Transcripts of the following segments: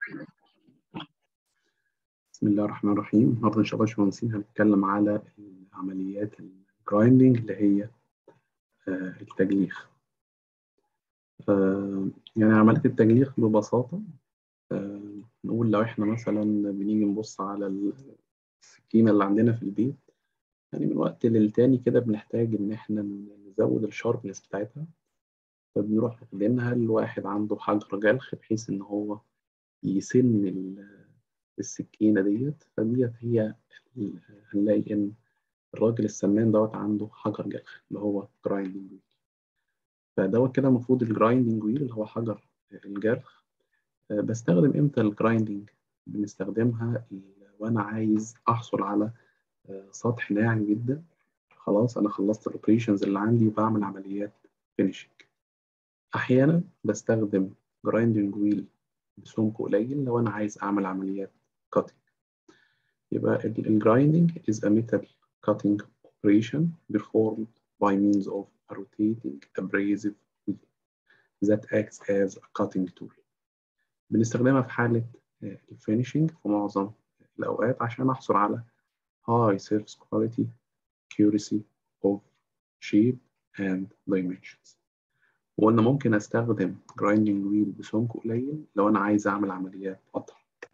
بسم الله الرحمن الرحيم النهارده ان شاء الله يا باشمهندسين هنتكلم على عمليات الجرايندنج اللي هي آه، التجليخ آه، يعني عملية التجليخ ببساطة آه، نقول لو احنا مثلا بنيجي نبص على السكينة اللي عندنا في البيت يعني من وقت للتاني كده بنحتاج إن احنا نزود الشاربنس بتاعتها فبنروح واخدينها لواحد عنده حجر جلخ بحيث إن هو يسن ال- السكينة ديت فديت هي ال- هنلاقي إن الراجل السمان دوت عنده حجر جلخ اللي هو جرايندنج ويل فدوت كده المفروض الجرايندنج ويل اللي هو حجر الجرخ آه، بستخدم امتى الجرايندنج بنستخدمها ال- وانا عايز احصل على آه، سطح ناعم جدا خلاص انا خلصت الاوبريشنز اللي عندي وبعمل عمليات فينيشنج احيانا بستخدم جرايندنج ويل بسمك قليل لو انا عايز اعمل عمليات كاتنج يبقى الجرايندنج is a metal cutting operation performed by means of a rotating abrasive wheel that acts as a cutting tool بنستخدمها في حالة الفينيشنج في معظم الأوقات عشان أحصل على high surface quality accuracy of shape and dimensions وقلنا ممكن أستخدم grinding wheel بسمك قليل لو أنا عايز أعمل عمليات قطع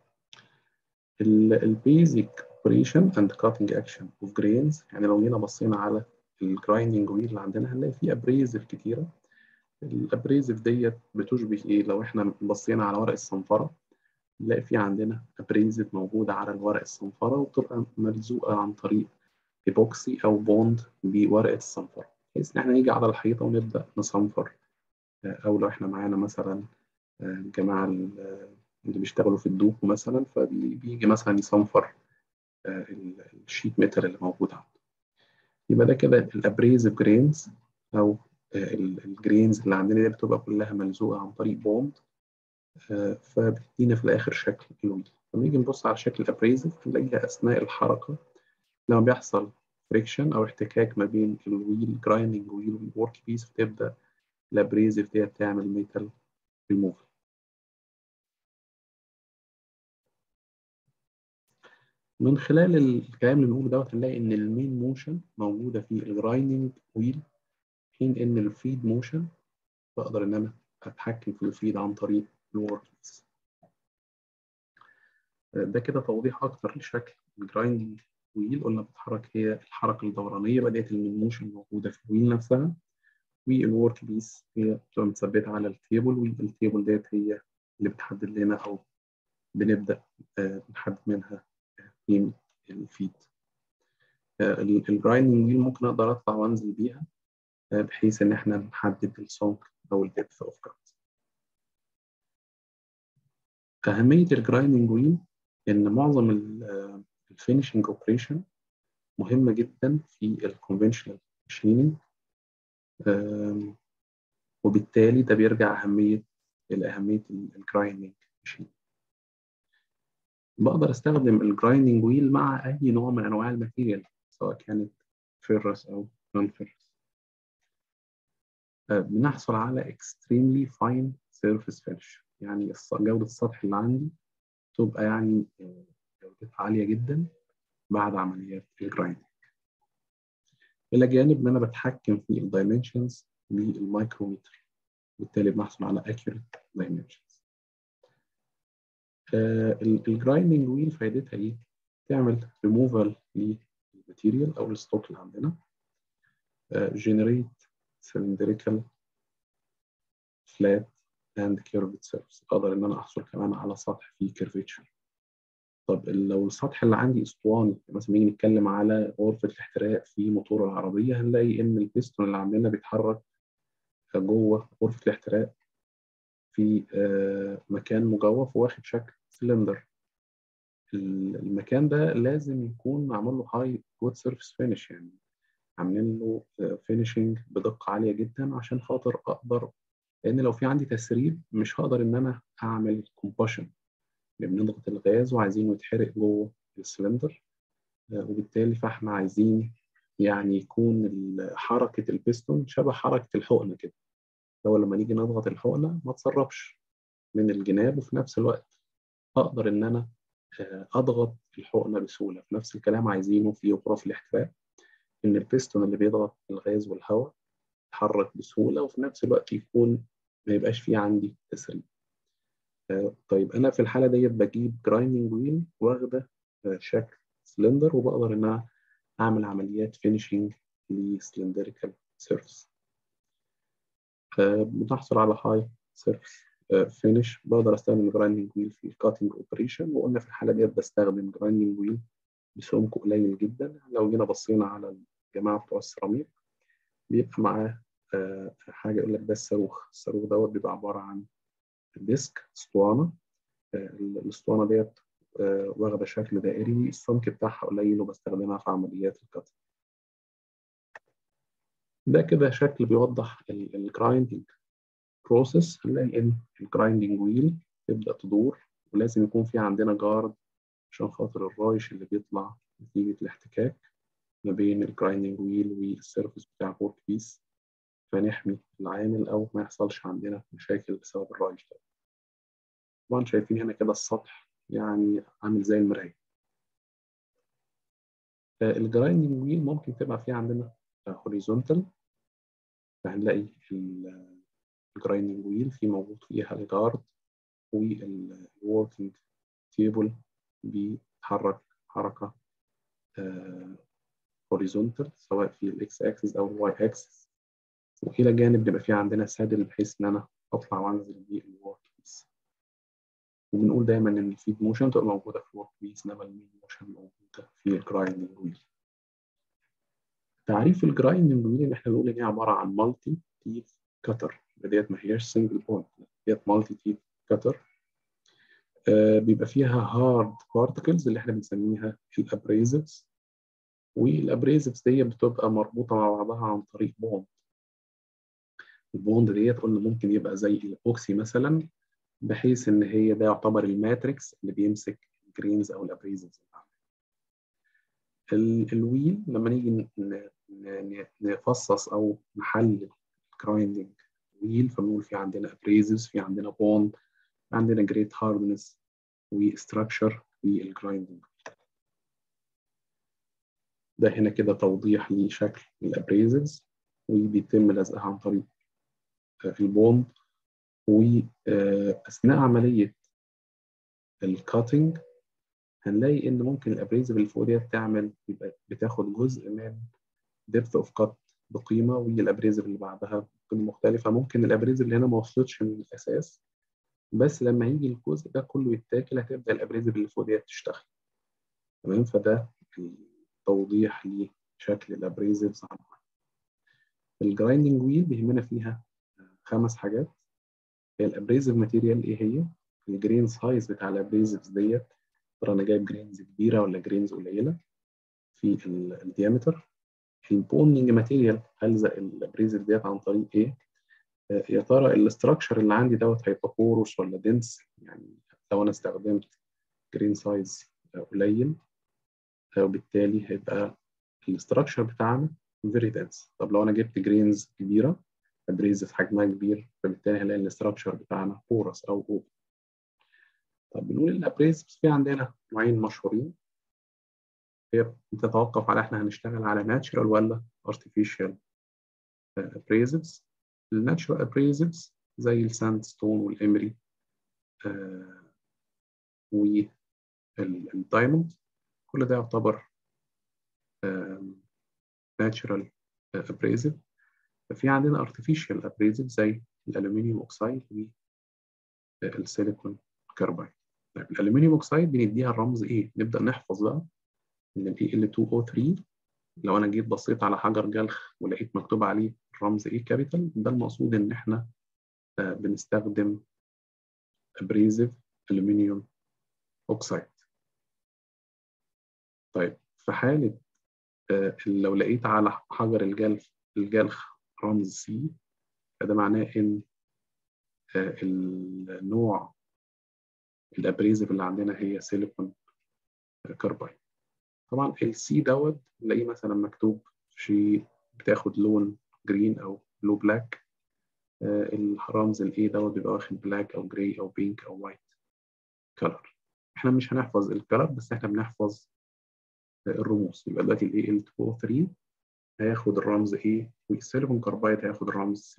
البيزك operation and cutting action of grains يعني لو جينا بصينا على الجرايندنج ويل اللي عندنا هنلاقي فيه ابريزف كتيرة الابريزف ديت بتشبه ايه لو احنا بصينا على ورق الصنفرة نلاقي في عندنا ابريزف موجودة على الورق الصنفرة وبتبقى ملزوقة عن طريق ايبوكسي او بوند بورقة الصنفرة بحيث ان احنا نيجي على الحيطة ونبدأ نصنفر او لو احنا معانا مثلا الجماعة اللي بيشتغلوا في الدوكو مثلا فبيجي مثلا يصنفر الشيت ميتال اللي موجود عنده يبقى ده كده الابريزف جرينز او الجرينز اللي عندنا دي بتبقى كلها ملزوقه عن طريق بوند فبتدينا في الاخر شكل الويل لما نيجي نبص على شكل الابريزف هنلاقيها اثناء الحركه لما بيحصل فريكشن او احتكاك ما بين الويل جرايندنج ويل والورك بيس بتبدا الابريزف ديت تعمل ميتال ريموفل من خلال الكلام اللي بنقوله دوت هنلاقي ان المين موشن موجوده في الجرايندنج ويل حين ان الفيد موشن بقدر ان انا اتحكم في الفيد عن طريق الورك ده كده توضيح اكتر لشكل الجرايندنج ويل قلنا بتتحرك هي الحركه الدورانيه بدايه المين موشن موجوده في الويل نفسها والورك بيس هي بتبقى متثبته على التيبل والتيبل ديت هي اللي بتحدد لنا او بنبدا نحدد منها قيمة الفيد الجرايندنج ويل ممكن اقدر اطلع وانزل بيها بحيث ان احنا نحدد السمك او الدبث اوف كات اهمية الجرايندنج ويل ان معظم الفينشنج اوبريشن مهمة جدا في الكونفنشنال ماشينينج وبالتالي ده بيرجع أهمية لأهمية الجرايندنج ماشين بقدر استخدم الجرايندنج ويل مع اي نوع من انواع الماتيريال سواء كانت فيرس او نون فيرس بنحصل على extremely fine surface finish يعني جودة السطح اللي عندي تبقى يعني جودتها عالية جدا بعد عمليات الجرايندنج إلى جانب إن أنا بتحكم في الدايمنشنز بالمايكرومتر بالتالي بنحصل على accurate dimensions الجرايندنج ويل فايدتها ايه؟ تعمل ريموفال للماتيريال او الستوك اللي عندنا جنريت سلندريكال فلات اند كيرفد سيرفيس اقدر ان انا احصل كمان على سطح فيه كيرفيتشر طب لو السطح اللي عندي اسطواني مثلا نيجي نتكلم على غرفه الاحتراق في موتور العربيه هنلاقي ان البيستون اللي عندنا بيتحرك جوه غرفه الاحتراق في مكان مجوف واخد شكل سلندر المكان ده لازم يكون معمول له هاي وود سيرفيس فينش يعني عاملين له فينيشنج بدقه عاليه جدا عشان خاطر اقدر لان لو في عندي تسريب مش هقدر ان انا اعمل كومباشن بنضغط الغاز وعايزينه يتحرق جوه السلندر وبالتالي فاحنا عايزين يعني يكون حركه البيستون شبه حركه الحقنه كده لو لما نيجي نضغط الحقنه ما تسربش من الجناب وفي نفس الوقت اقدر ان انا اضغط الحقنه بسهوله في نفس الكلام عايزينه في غرف الاحتراق ان البيستون اللي بيضغط الغاز والهواء يتحرك بسهوله وفي نفس الوقت يكون ما يبقاش فيه عندي تسريب طيب انا في الحاله ديت بجيب جرايندنج ويل واخده شكل سلندر وبقدر ان انا اعمل عمليات فينيشنج لسلندريكال سيرفيس بتحصل على هاي سيرفيس فينش بقدر استخدم جرايندنج ويل في الكاتنج اوبريشن وقلنا في الحاله ديت بستخدم جرايندنج ويل بسمك قليل جدا لو جينا بصينا على الجماعه بتوع السيراميك بيبقى معاه حاجه يقول لك ده الصاروخ الصاروخ دوت بيبقى عباره عن ديسك اسطوانه الاسطوانه ديت واخده شكل دائري السمك بتاعها قليل وبستخدمها في عمليات الكاتنج ده كده شكل بيوضح الجرايندنج بروسيس هنلاقي ان الجرايندنج ويل تبدا تدور ولازم يكون في عندنا جارد عشان خاطر الرايش اللي بيطلع نتيجه الاحتكاك ما بين الجرايندنج ويل والسيرفيس بتاع الورك بيس فنحمي العامل او ما يحصلش عندنا مشاكل بسبب الرايش ده طبعا شايفين هنا كده السطح يعني عامل زي المرايه الجرايندنج ويل ممكن تبقى فيه عندنا هوريزونتال فهنلاقي الجرايندنج ويل في موجود فيها الجارد والوركينج تيبل بيتحرك حركة هوريزونتال سواء في الاكس اكسس او الواي اكسس وإلى جانب بيبقى في عندنا سادل بحيث إن أنا أطلع وأنزل بالورك بيس وبنقول دايما إن الفيد موشن تبقى موجودة في الورك بيس إنما المين موشن موجودة في الجرايندنج ويل تعريف الجرايندنج ويل إن إحنا بنقول إن هي عبارة عن مالتي تيث كتر ديت ما هياش سنجل بوينت ديت مالتي تيث كتر آه بيبقى فيها هارد بارتكلز اللي احنا بنسميها الابريزفز والابريزفز دي بتبقى مربوطه مع بعضها عن طريق بوند البوند ديت قلنا ممكن يبقى زي الاوكسي مثلا بحيث ان هي ده يعتبر الماتريكس اللي بيمسك الجرينز او الابريزفز الويل لما نيجي نفصص او نحلل جرايندنج ويل فبنقول في عندنا ابريزفز في عندنا بوند عندنا جريت هاردنس وستراكشر والجرايندنج ده هنا كده توضيح لشكل الابريزفز وبيتم لزقها عن طريق البوند واثناء عمليه الكاتنج هنلاقي ان ممكن الابريزف اللي فوق ديت تعمل يبقى بتاخد جزء من ديبث اوف كات بقيمه والابريزف اللي بعدها بقيمه مختلفه ممكن الابريزف اللي هنا ما وصلتش من الاساس بس لما يجي الجزء ده كله يتاكل هتبدا الابريزف اللي فوق ديت تشتغل تمام فده توضيح لشكل الابريزفز الجرايندنج ويل بيهمنا فيها خمس حاجات هي الابريزف ماتيريال ايه هي الجرين سايز بتاع الابريزفز ديت ترى انا جايب جرينز كبيره ولا جرينز قليله في الديامتر البونينج ماتيريال هلزق الابريزف ديت عن طريق ايه يا ترى الاستراكشر اللي عندي دوت هيبقى بوروس ولا دنس يعني لو انا استخدمت جرين سايز قليل وبالتالي هيبقى الاستراكشر بتاعنا فيري دنس طب لو انا جبت جرينز كبيره ابريزف حجمها كبير فبالتالي هلاقي الاستراكشر بتاعنا بورس او اوبن طب بنقول الابريزفز في عندنا نوعين مشهورين هي بتتوقف على احنا هنشتغل على ناتشرال ولا artificial ابريزفز الناتشرال ابريزفز زي الساند ستون والامري آه والدايموند كل ده يعتبر ناتشرال ابريزف ففي عندنا artificial ابريزف زي الالومنيوم اوكسايد والسيليكون كاربايد طيب الالومنيوم اوكسايد بنديها الرمز ايه نبدا نحفظ بقى ان ال Al2O3 لو انا جيت بصيت على حجر جلخ ولقيت مكتوب عليه الرمز ايه كابيتال ده المقصود ان احنا آه بنستخدم ابريزيف الومنيوم اوكسايد طيب في حالة آه لو لقيت على حجر الجلخ الجلخ رمز سي فده معناه ان آه النوع الابريزيف اللي عندنا هي سيليكون كاربايد طبعا السي دوت نلاقيه مثلا مكتوب في بتاخد لون جرين او بلو بلاك آه الرمز الاي دوت بيبقى واخد بلاك او جراي او بينك او وايت كلر احنا مش هنحفظ الكلر بس احنا بنحفظ الرموز يبقى دلوقتي ال Al2O3 هياخد الرمز A والسيليكون كاربايد هياخد الرمز C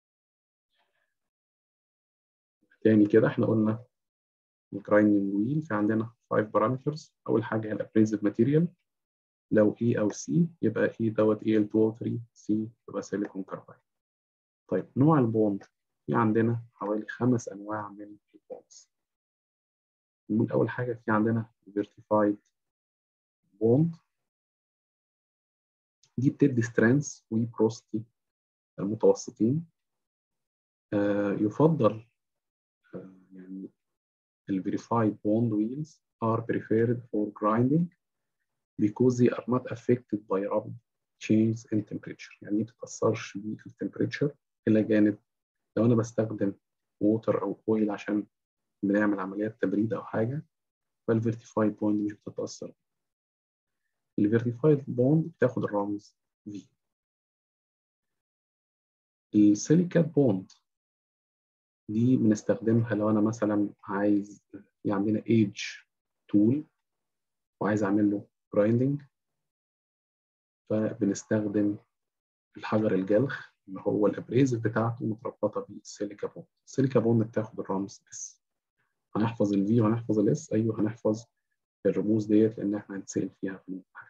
تاني كده احنا قلنا الجرايندنج ويل في عندنا 5 بارامترز اول حاجه هي الابريزيف ماتيريال لو E او C يبقى E دوت Al2O3 C يبقى سيليكون كاربايد طيب نوع البوند في عندنا حوالي خمس انواع من البوندز نقول اول حاجه في عندنا فيرتيفايد بوند دي بتدي سترينث وبروستي متوسطين آه يفضل آه يعني ال verified bond wheels are preferred for grinding because they are not affected by rapid change in temperature يعني ما بتتأثرش بالتمبريتشر إلى جانب لو أنا بستخدم ووتر أو أويل عشان بنعمل عمليات تبريد أو حاجة فالفيرتيفايد بوند مش بتتأثر الفيرتيفايد بوند بتاخد الرمز V السيليكات بوند دي بنستخدمها لو أنا مثلا عايز في عندنا ايج تول وعايز أعمل له جرايندنج فبنستخدم الحجر الجلخ اللي هو الابريزف بتاعته متربطه بالسيليكا بوند السيليكا بوند بتاخد الرمز اس هنحفظ الفي وهنحفظ الاس ايوه هنحفظ الرموز ديت لان احنا هنتسال فيها في الامتحان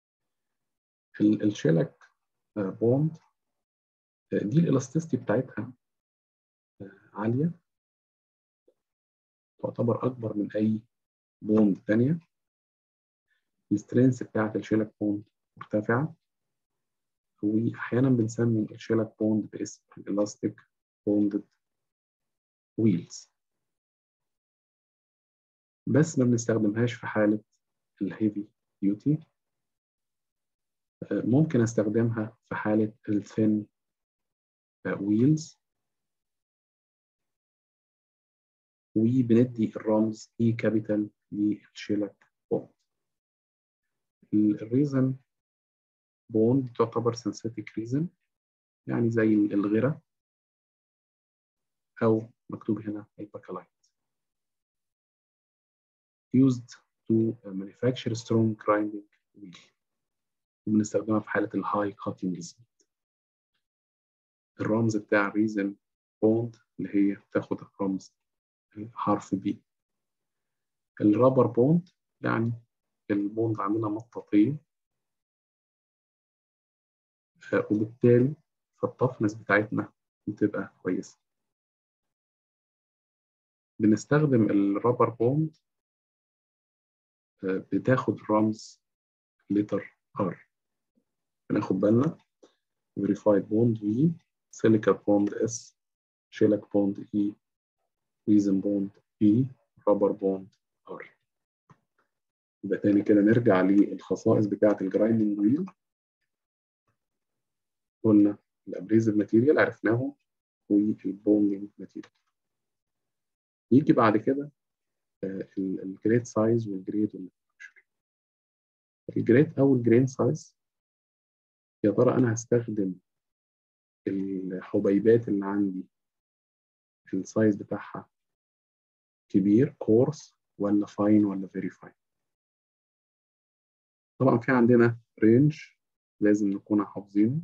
الشيلك بوند دي الالاستيستي بتاعتها عاليه تعتبر اكبر من اي بوند تانية السترينث بتاعت الشيلك بوند مرتفعه واحيانا بنسمي الشيلك بوند باسم الالاستيك بوندد ويلز بس ما بنستخدمهاش في حالة الهيفي ديوتي ممكن استخدمها في حالة الثين ويلز وبندي الرمز E كابيتال للشيلك بوند الريزن بوند تعتبر سينثيتيك ريزن يعني زي الغرة أو مكتوب هنا الباكلايت used to manufacture strong grinding wheel وبنستخدمها في حالة الهاي كاتنج سبيد الرمز بتاع الريزن بوند اللي هي بتاخد الرمز حرف بي الرابر بوند يعني البوند عندنا مطاطية وبالتالي فالطفنس بتاعتنا بتبقى كويسة بنستخدم الرابر بوند بتاخد رمز لتر R بناخد بالنا verified bond V silica bond S shellac bond E resin bond E rubber bond R يبقى تاني كده نرجع للخصائص بتاعة الجرايندنج ويل قلنا الابريزيف ماتيريال عرفناهم والبوندنج ماتيريال يجي بعد كده الجريد سايز والجريد والمانيفاكتشر الجريد او الجرين سايز يا ترى انا هستخدم الحبيبات اللي عندي السايز بتاعها كبير كورس ولا فاين ولا فيري فاين طبعا في عندنا رينج لازم نكون حافظينه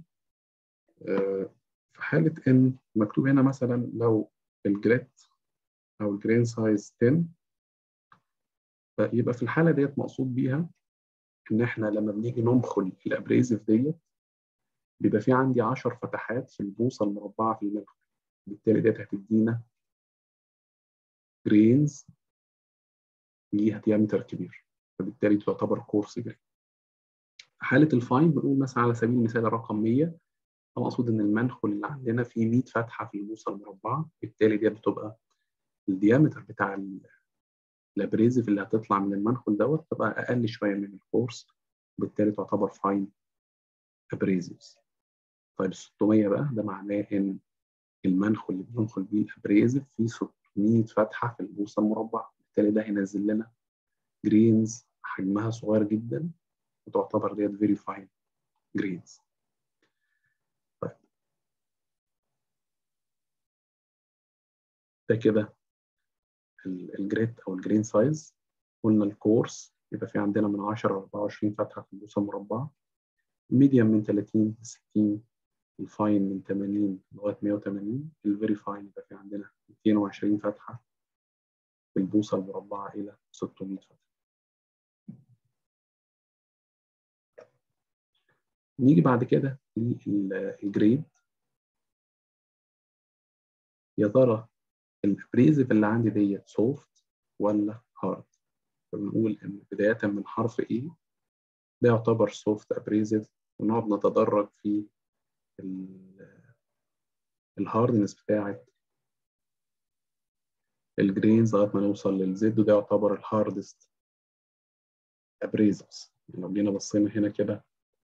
في حالة إن مكتوب هنا مثلا لو الجريت أو الجرين سايز 10 يبقى في الحالة ديت مقصود بيها إن إحنا لما بنيجي ننخل الأبريزف ديت بيبقى في عندي 10 فتحات في البوصة المربعة في المنخل بالتالي ديت هتدينا جرينز ليها ديامتر كبير فبالتالي تعتبر كورس جرين في حالة الفاين بنقول مثلا على سبيل المثال الرقم 100 مقصود ان المنخل اللي عندنا فيه 100 فتحه في البوصه المربعه بالتالي دي بتبقى الديامتر بتاع الابريزف اللي هتطلع من المنخل دوت تبقى اقل شويه من الكورس وبالتالي تعتبر فاين ابريزفز طيب 600 بقى ده معناه ان المنخل اللي بننخل بيه الابريزف فيه 600 فتحه في البوصه المربعه بالتالي ده هينزل لنا جرينز حجمها صغير جدا وتعتبر ديت فيري فاين جرينز ده كده الجريد او الجرين سايز قلنا الكورس يبقى في عندنا من 10 ل 24 فتحة في البوصة المربعة الميديم من 30 ل 60 الفاين من 80 لغاية 180 الفيري فاين يبقى في عندنا 220 فتحة في البوصة المربعة إلى 600 فتحة نيجي بعد كده للجريد يا ترى الابريزف اللي عندي ديت سوفت ولا هارد فبنقول ان بداية من حرف A ده يعتبر سوفت ابريزف ونقعد نتدرج في الهاردنس بتاعت الجرينز لغايه ما نوصل للزد وده يعتبر الهاردست ابريزفز لو جينا بصينا هنا كده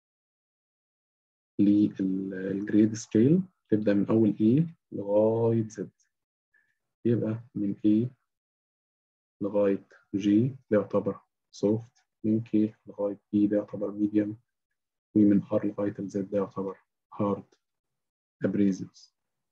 للجريد سكيل تبدا من اول A لغايه Z يبقى من A لغايه G ده يعتبر سوفت من K لغايه B ده يعتبر ميديوم ومن R لغايه Z ده يعتبر هارد abrasives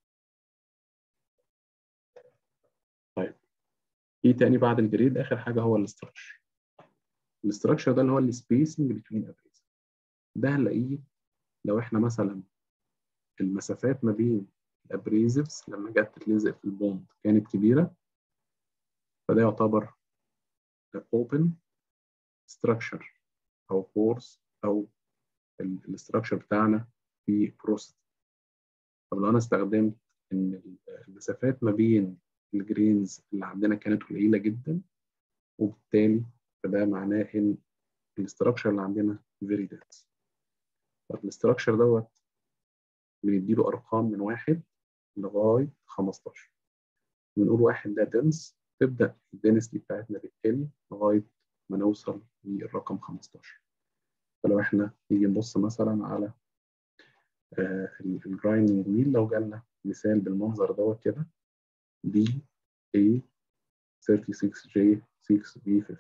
طيب ايه تاني بعد الجريد اخر حاجه هو الاستراكشر الاستراكشر ده اللي هو السبيسنج بين ابريزف ده هنلاقيه لو احنا مثلا المسافات ما بين الابريزفز لما جت تتلزق في البوند كانت كبيره فده يعتبر open structure او pores او الاستراكشر بتاعنا في بروست طب لو انا استخدمت ان المسافات ما بين الجرينز اللي عندنا كانت قليله جدا وبالتالي فده معناه ان الاستراكشر اللي عندنا فيري dense طب الاستراكشر دوت بنديله ارقام من واحد لغايه 15 بنقول واحد ده دنس تبدا الدنسيتي بتاعتنا بتقل لغايه ما نوصل للرقم 15 فلو احنا نيجي نبص مثلا على الجرايندنج ويل لو جالنا مثال بالمنظر دوت كده دي A 36J 6B 50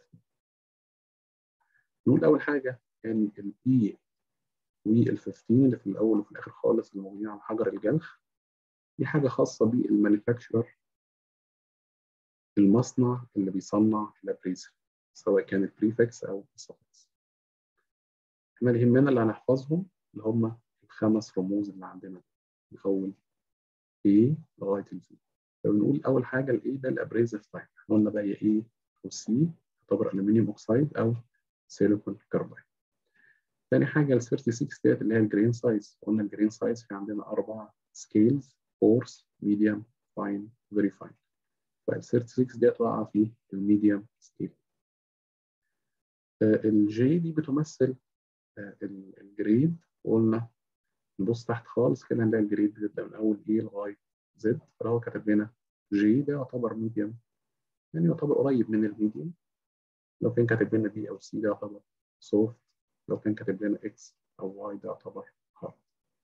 نقول أول حاجة إن ال E وال 15 اللي في الأول وفي الآخر خالص اللي موجودين على حجر الجلخ دي حاجة خاصة بالمانيفاكتشرر المصنع اللي بيصنع الابريزر سواء كانت بريفكس أو سفكس احنا اللي يهمنا اللي هنحفظهم اللي هم الخمس رموز اللي عندنا من أول A لغاية ال Z فبنقول أول حاجة ال A ده الأبريزف تايب احنا قلنا بقى يا A أو C تعتبر ألمنيوم أوكسايد أو سيليكون كاربايد تاني حاجة ال 36 ديت اللي هي الجرين سايز قلنا الجرين سايز في عندنا أربع سكيلز فورس ميديوم فاين فيري فاين فال 36 ديت واقعة في الميديوم سكيل الجي دي بتمثل الجريد وقلنا نبص تحت خالص كده نلاقي الجريد بتبدا من اول اي لغايه زد فهو كاتب لنا جي ده يعتبر ميديوم يعني يعتبر قريب من الميديوم لو كان كاتب لنا بي او سي ده يعتبر سوفت لو كان كاتب لنا اكس او واي ده يعتبر هارد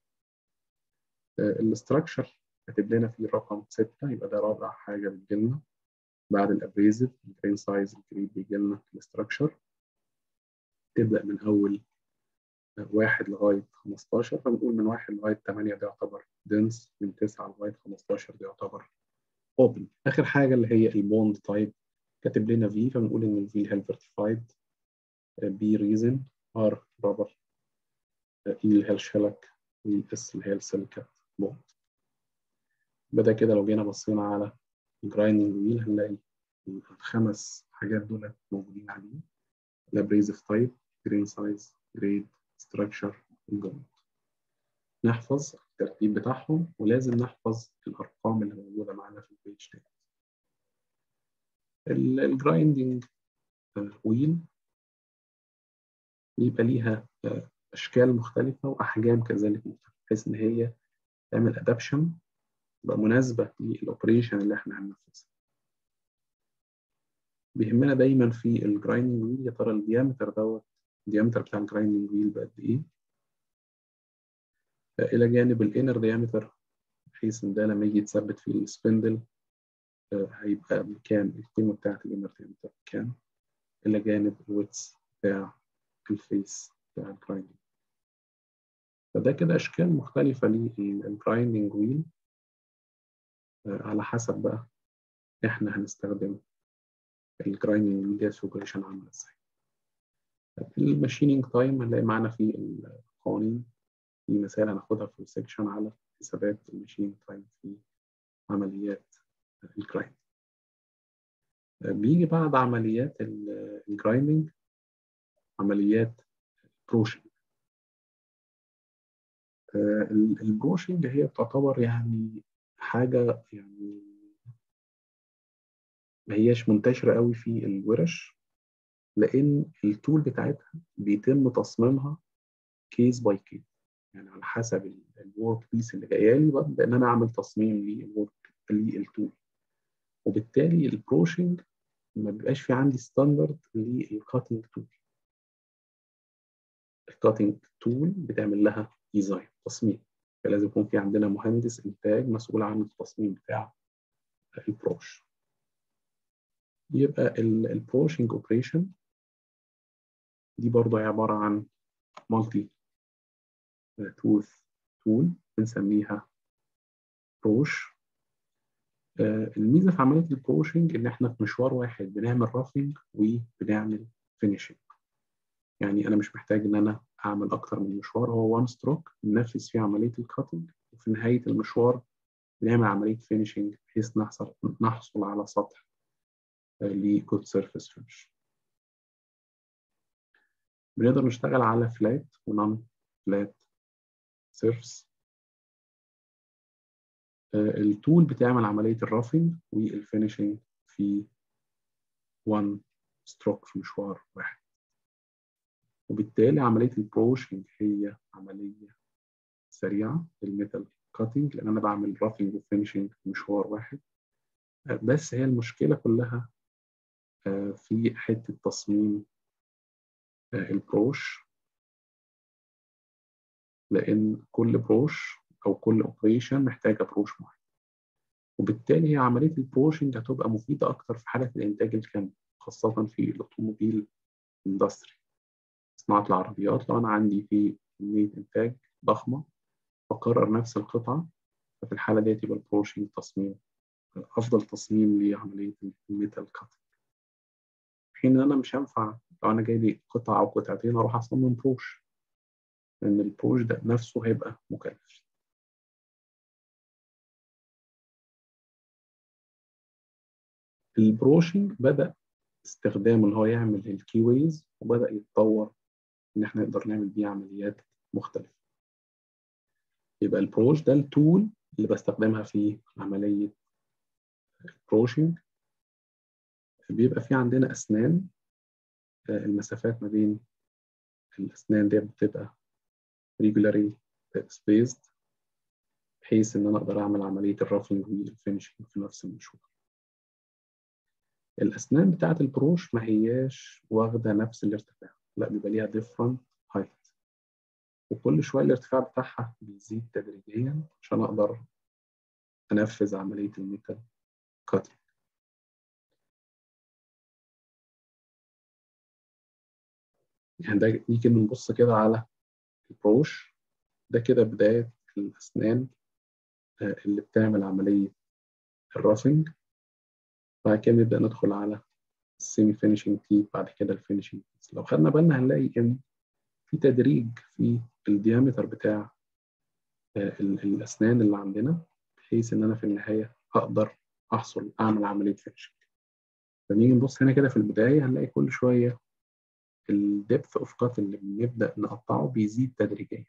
الاستراكشر كاتب لنا فيه رقم 6 يبقى ده رابع حاجه بتجيلنا بعد الابريزف الجرين سايز الجريد بيجي لنا الاستراكشر تبدا من اول واحد لغاية 15 فبنقول من واحد لغاية 8 ده يعتبر دنس من 9 لغاية 15 ده يعتبر اوبن آخر حاجة اللي هي البوند تايب كاتب لنا في فبنقول إن الفي هي الفيرتيفايد بي ريزن ار رابر اي اللي هي الشلك والاس اللي هي السيليكات بوند بدأ كده لو جينا بصينا على الجرايندنج ويل هنلاقي الخمس حاجات دول موجودين عليه الابريزف تايب جرين سايز جريد structure الجمل نحفظ الترتيب بتاعهم ولازم نحفظ الأرقام اللي موجودة معانا في البيج دي الجرايندنج ويل بيبقى ليها أشكال مختلفة وأحجام كذلك مختلفة بحيث إن هي تعمل أدابشن تبقى مناسبة للأوبريشن اللي إحنا هننفذها بيهمنا دايما في الجرايندنج ويل يا ترى الديامتر دوت الديامتر بتاع الجرايندنج ويل بقد ايه الى جانب الانر ديامتر بحيث ان ده لما يجي يتثبت في السبندل هيبقى بكام القيمه بتاعت الانر ديامتر بكام الى جانب الويتس بتاع الفيس بتاع الجرايندنج فده كده اشكال مختلفه للجرايندنج ويل على حسب بقى احنا هنستخدم الجرايندنج ميديا سوبريشن عامله ازاي الماشينينج تايم هنلاقي معانا في القوانين في مثال هناخدها في السكشن على حسابات الماشينينج تايم في عمليات الجرايند بيجي بعد عمليات الجرايندنج عمليات بروشنج البروشنج هي تعتبر يعني حاجة يعني ما هياش منتشرة قوي في الورش لأن التول بتاعتها بيتم تصميمها كيس باي كيس يعني على حسب الورك بيس اللي جايه لي ببدا ان انا اعمل تصميم للورك للتول وبالتالي البروشنج ما بيبقاش في عندي ستاندرد للكاتنج تول الكاتنج تول بتعمل لها ديزاين تصميم فلازم يكون في عندنا مهندس انتاج مسؤول عن التصميم بتاع البروش يبقى البروشنج اوبريشن دي برضه عباره عن مالتي توث تول بنسميها بروش آه الميزه في عمليه البروشنج ان احنا في مشوار واحد بنعمل رافنج وبنعمل فينيشنج يعني انا مش محتاج ان انا اعمل اكتر من مشوار هو وان ستروك ننفذ فيه عمليه الكاتنج وفي نهايه المشوار بنعمل عمليه فينيشنج بحيث نحصل نحصل على سطح لجود سيرفيس فينش بنقدر نشتغل على فلات ونون فلات سيرفس التول بتعمل عملية الرافنج والفينيشنج في وان ستروك في مشوار واحد وبالتالي عملية البروشنج هي عملية سريعة الميتال كاتنج لأن أنا بعمل رافنج وفينيشنج في مشوار واحد بس هي المشكلة كلها في حتة تصميم البروش لأن كل بروش أو كل أوبريشن محتاجة بروش معين وبالتالي هي عملية البروشنج هتبقى مفيدة أكتر في حالة الإنتاج الكامل خاصة في الأوتوموبيل اندستري صناعة العربيات لو أنا عندي في كمية إنتاج ضخمة بكرر نفس القطعة ففي الحالة دي يبقى البروشنج تصميم أفضل تصميم لعملية الميتال كاتنج حين إن أنا مش هينفع لو أنا جاي لي قطعة أو قطعتين أروح أصمم بروش لأن البروش ده نفسه هيبقى مكلف البروشنج بدأ استخدامه اللي هو يعمل الكي ويز وبدأ يتطور إن إحنا نقدر نعمل بيه عمليات مختلفة يبقى البروش ده التول اللي بستخدمها في عملية البروشنج بيبقى في عندنا أسنان المسافات ما بين الأسنان دي بتبقى regularly spaced بحيث إن أنا أقدر أعمل عملية الرافنج والفينشنج في نفس المشوار. الأسنان بتاعة البروش ما هياش واخدة نفس الارتفاع، لا بيبقى ليها different height. وكل شوية الارتفاع بتاعها بيزيد تدريجيا عشان أقدر أنفذ عملية الميتال كاتنج. يعني ده نيجي نبص كده على البروش ده كده بداية الأسنان اللي بتعمل عملية الرافنج بعد كده نبدأ ندخل على السيمي فينيشنج تيب بعد كده الفينيشنج لو خدنا بالنا هنلاقي إن في تدريج في الديامتر بتاع الأسنان اللي عندنا بحيث إن أنا في النهاية أقدر أحصل أعمل عملية فينيشنج فنيجي نبص هنا كده في البداية هنلاقي كل شوية الدبث اوف كات اللي بنبدا نقطعه بيزيد تدريجيا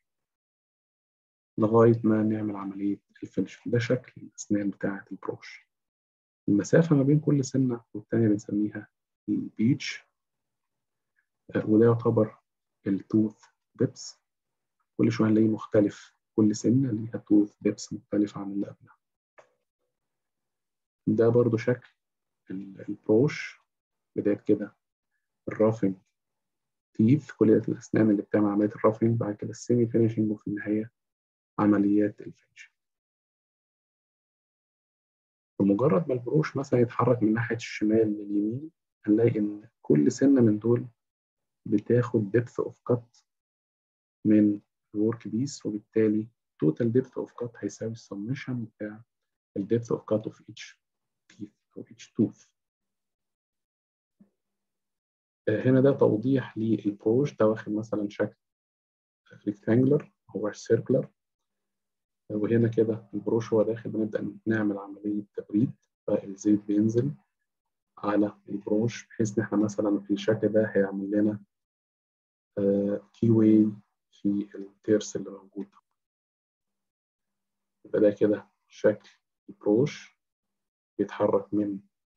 لغايه ما نعمل عمليه الفينش ده شكل الاسنان بتاعه البروش المسافه ما بين كل سنه والتانيه بنسميها البيتش وده يعتبر التوث بيبس كل شويه نلاقيه مختلف كل سنه ليها توث بيبس مختلف عن اللي قبلها ده برضو شكل البروش بداية كده الرافنج تيث كل الأسنان اللي بتعمل عملية الرافنج بعد كده السيمي فينيشنج وفي النهاية عمليات الفينشنج بمجرد ما البروش مثلا يتحرك من ناحية الشمال لليمين هنلاقي إن كل سنة من دول بتاخد depth of cut من الورك بيس وبالتالي total depth of cut هيساوي السمشن بتاع ال depth of cut of each teeth أو each tooth هنا ده توضيح للبروش ده واخد مثلا شكل ريكتانجلر هو سيركلر وهنا كده البروش هو داخل بنبدأ نعمل عملية تبريد فالزيت بينزل على البروش بحيث إن إحنا مثلا الشكل ده هيعمل لنا كي واي في التيرس اللي موجود يبقى ده كده شكل البروش بيتحرك من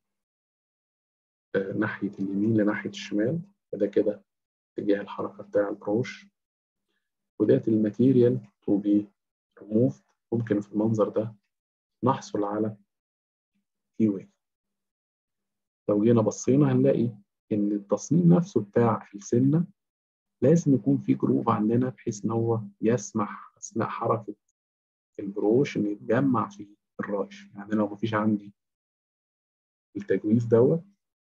ناحية اليمين لناحية الشمال فده كده اتجاه الحركة بتاع البروش وديت الماتيريال تو بي removed ممكن في المنظر ده نحصل على كي واي لو جينا بصينا هنلاقي إن التصميم نفسه بتاع السنة لازم يكون في جروف عندنا بحيث إن هو يسمح أثناء حركة البروش إن يتجمع فيه الرايش يعني لو مفيش عندي التجويف دوت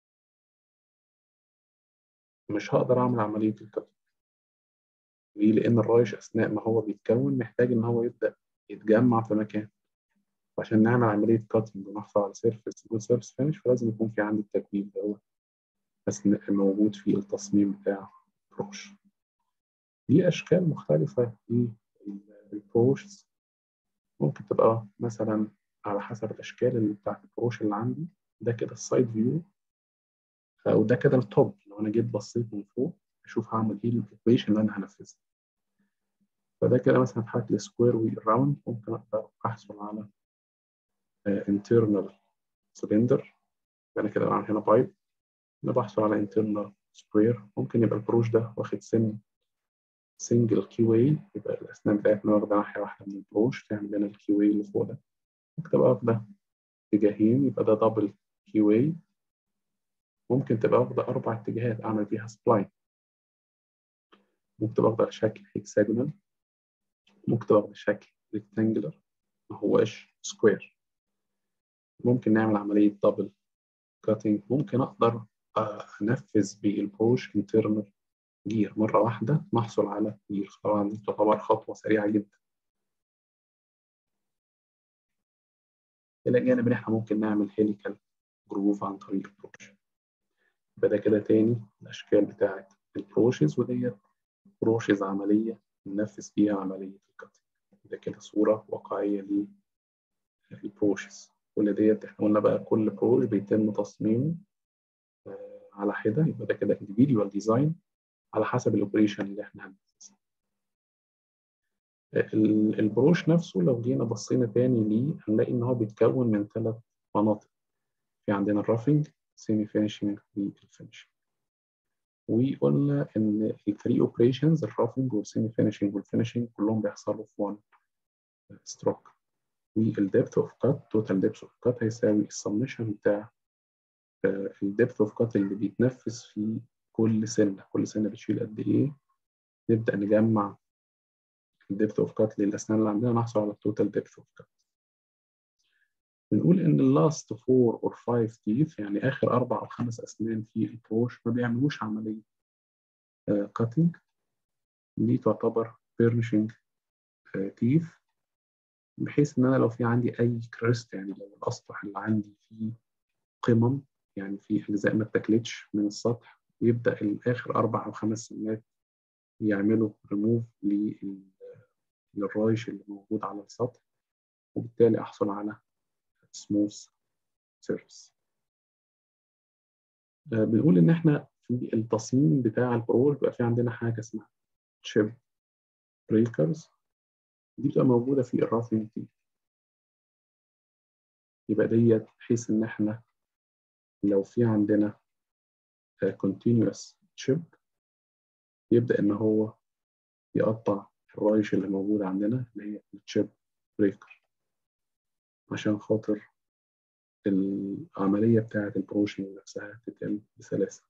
مش هقدر أعمل عملية الكتب ليه؟ لأن الرايش أثناء ما هو بيتكون محتاج إن هو يبدأ يتجمع في مكان وعشان نعمل عملية كاتنج ونحصل على سيرفيس جود سيرفيس فينش فلازم يكون في عندي التجويف دوت بس موجود في التصميم بتاع البروش دي أشكال مختلفة للبروش ممكن تبقى مثلا على حسب الأشكال اللي بتاعت البروش اللي عندي ده كده السايد فيو وده كده التوب لو أنا جيت بصيت من فوق أشوف هعمل إيه الإيكويشن اللي أنا هنفذها فده كده مثلا اتحط لي سكوير وراوند ممكن أقدر أحصل على internal cylinder أنا كده بعمل هنا بايب أنا بحصل على internal square ممكن يبقى البروش ده واخد سن سنجل كيو اي يبقى الأسنان بتاعتنا واخدة ناحية واحدة من البروش تعمل لنا الكيو اي اللي فوق ده ممكن تبقى واخدة اتجاهين يبقى ده دبل كيو اي ممكن تبقى واخدة أربع اتجاهات أعمل بيها سبلاين ممكن تبقى واخدة شكل هيكساجونال ممكن تبقى واخدة شكل ريكتانجلر ما هواش سكوير ممكن نعمل عملية دبل كاتنج ممكن أقدر أنفذ بالبروش انترنال جير مرة واحدة نحصل على جير طبعا دي تعتبر خطوة سريعة جدا إلى جانب إن إحنا ممكن نعمل هيليكال جروف عن طريق البروش يبقى ده كده تاني الأشكال بتاعة البروشز وديت بروشز عملية ننفذ فيها عملية الكاتنج ده كده صورة واقعية للبروشز كل ديت احنا قلنا بقى كل بروش بيتم تصميمه على حدة يبقى ده كده individual design على حسب الاوبريشن اللي احنا هننفذها البروش نفسه لو جينا بصينا تاني ليه هنلاقي ان هو بيتكون من ثلاث مناطق في عندنا الرافنج سيمي فينيشنج والفينيشنج وقلنا ان الثري اوبريشنز الرافنج والسيمي فينيشنج والفينيشنج كلهم بيحصلوا في وان ستروك والدبث اوف كات توتال دبث اوف كات هيساوي السمشن بتاع الدبث اوف كات اللي بيتنفذ في كل سنة كل سنة بتشيل قد إيه نبدأ نجمع الدبث اوف كات للأسنان اللي عندنا نحصل على التوتال دبث اوف كات بنقول إن اللاست فور أور فايف تيث يعني آخر أربع أو خمس أسنان في البروش ما بيعملوش عملية كاتنج دي تعتبر بيرنشنج تيث بحيث إن أنا لو في عندي أي كريست يعني لو الأسطح اللي عندي فيه قمم يعني في أجزاء ما اتاكلتش من السطح يبدأ الآخر أربع أو خمس سنات يعملوا ريموف للرايش اللي موجود على السطح وبالتالي أحصل على سموث سيرفيس بنقول إن إحنا في التصميم بتاع البروش بيبقى في عندنا حاجة اسمها تشيب بريكرز دي بتبقى موجودة في الرافنج تي يبقى ديت بحيث إن إحنا لو في عندنا continuous chip يبدأ إن هو يقطع الرايش اللي موجود عندنا اللي هي التشيب بريكر عشان خاطر العملية بتاعة البروشنج نفسها تتم بسلاسة